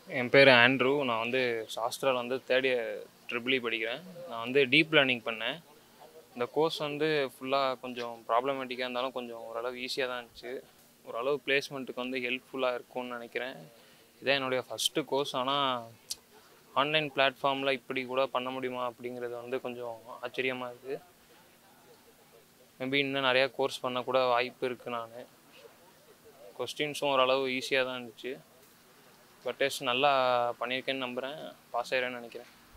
என் பேர் ஆண்ட்ரூ நான் வந்து சாஸ்திராவில் வந்து தேர்ட் இயர் ட்ரிபிள் இ படிக்கிறேன் நான் வந்து டீப் லேர்னிங் பண்ணேன் இந்த கோர்ஸ் வந்து ஃபுல்லாக கொஞ்சம் ப்ராப்ளமேட்டிக்காக இருந்தாலும் கொஞ்சம் ஓரளவு ஈஸியாக தான் இருந்துச்சு ஓரளவு பிளேஸ்மெண்ட்டுக்கு வந்து ஹெல்ப்ஃபுல்லாக இருக்கும்னு நினைக்கிறேன் இதான் என்னுடைய ஃபஸ்ட்டு கோர்ஸ் ஆனால் ஆன்லைன் பிளாட்ஃபார்மில் இப்படி கூட பண்ண முடியுமா அப்படிங்கிறது வந்து கொஞ்சம் ஆச்சரியமாக இருக்குது மேபி இன்னும் நிறையா கோர்ஸ் பண்ண கூட வாய்ப்பு இருக்குது நான் கொஸ்டின்ஸும் ஓரளவு ஈஸியாக தான் இருந்துச்சு பட் டெஸ்ட் நல்லா பண்ணியிருக்கேன்னு நம்புகிறேன் பாஸ் ஆயிடுறேன்னு நினைக்கிறேன்